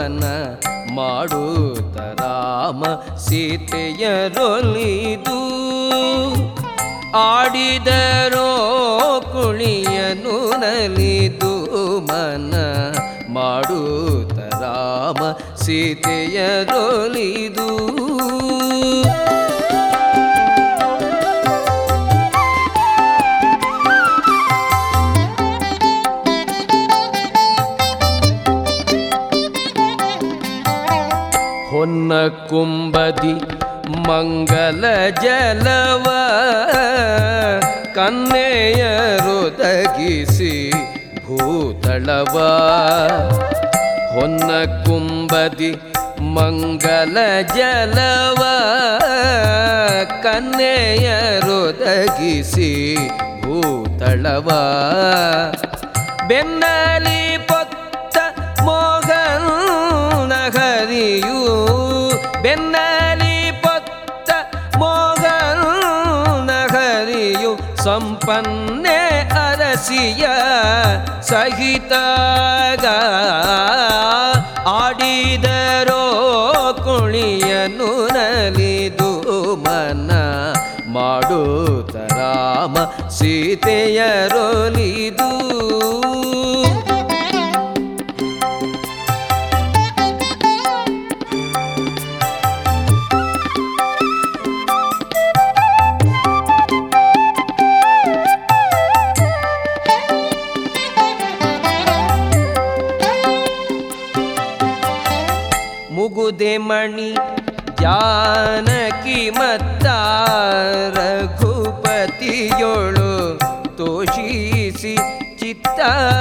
ಮನ ಮಾಡುತ್ತ ರಾಮ ಸೀತೆಯರೊಲಿದು ಆಡಿದರೋ ಕುಳಿಯನು ನಲಿದು ಮನ ಮಾಡುತ್ತ ರಾಮ ಸೀತೆಯರೊಲಿದು ಹೊನ್ನ ಕುಂಬದಿ ಮಂಗಲ ಜಲವ ಕನ್ನೆಯರೊದಗಿಸಿ ಭೂತಳವ ಹೊನ್ನ ಕುಂಬದಿ ಮಂಗಲ ಜಲವ ಕನ್ನೆಯರೊದಗಿಸಿ ಭೂತಳವ ಬೆನ್ನಲಿ ಪೊತ್ತ ಮೋಗನ ಹರಿಯು ಬೆನ್ನಲಿ ಪೊತ್ತ ಮೋಗನ ಹರಿಯು ಸಂಪನ್ನೆ ಅರಸಿಯ ಸಹಿತಾಗ ಆಡಿದರೋ ಕುಣಿಯನು ನಲಿದು ಮನ ಮಾಡುತ್ತ ರಾಮ ಸೀತೆಯರೊಲಿದು ಮುಗುದೆ ಮಣಿ ಜಾನಕಿ ಮತ್ತ ರಘುಪತಿಯೊಳು ತೋಷಿಸಿ ಚಿತ್ತ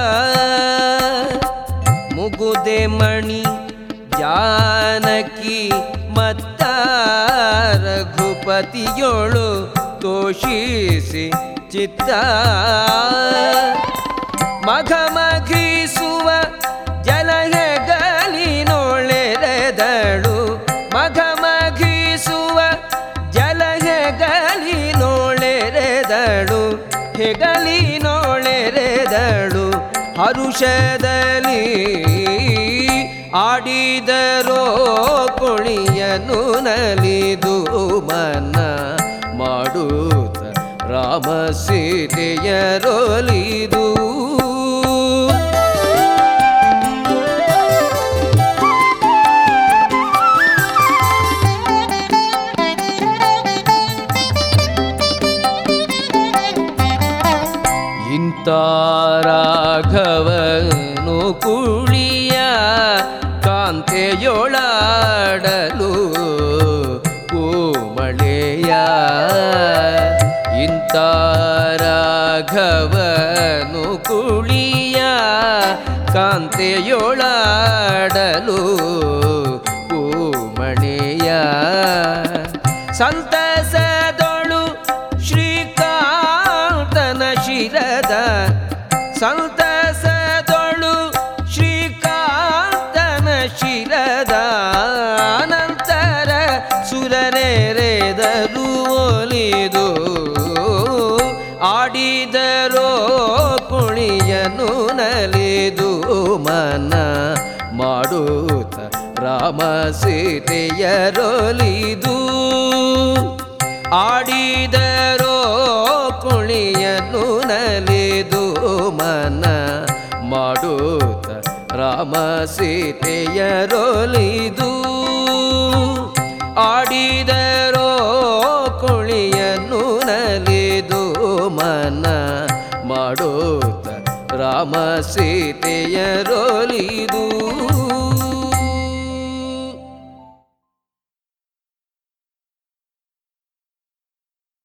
ಮುಗುದೆ ಮಣಿ ಜಾನಕಿ ಮತ್ತ ರಘುಪತಿಯೊಳು ತೋಷಿಸಿ ಚಿತ್ತ ಮಘ ಮಘಿಸುವ ಜಲಹೆಗಲಿನೊಳೆರೆದಳು ಮಘ ಮಘಿಸುವ ಜಲಹೆಗಲಿನೊಳೆರೆದಳು ಹೆಗಲಿನೊಳೆರೆದಳು ಹರುಷದಲ್ಲಿ ಆಡಿದರೋ ಕುಳಿಯನು ನಲಿದು ಮನ ಮಾಡುತ್ತ ರಾಮ ಸೀತೆಯರೊಲಿದು ಇಂಥ ರಾಘವನು ಕುಳಿಯ ಕಾಂತೆಯೊಳಾಡಲು ಕೋಮಳೆಯ ಇಂಥ ರಾಘವನು ಕುಳಿಯ ಕಾಂತೆಯೊಳಾಡಲು ಕೋಮಳೆಯ ಸಂತಸದೊಳು ಶ್ರೀಕಾಂತನ ಶಿರದ ಸಂತಸದೊಳು ಶ್ರೀಕಾಂತನ ಶಿರದ ಅನಂತರ ಸುರನೆರೆದರು ಒಲಿದು ಆಡಿದರೋ ಕುಳಿಯನು ನಲಿದು ಮನ ಮಾಡುತ್ತ ರಾಮ ಸೀತೆಯರೊಲಿದು ಆಡಿದರೋ ಕುಳಿಯನು ನಲಿದು ಮನ ಮಾಡುತ್ತ ರಾಮ ಸೀತೆಯರೊಲಿದು ಆಡಿದರೋ ಕುಳಿಯನು ನಲಿದು ಮನ ಮಾಡುತ್ತ ರಾಮ ಸೀತೆಯರೊಲಿದು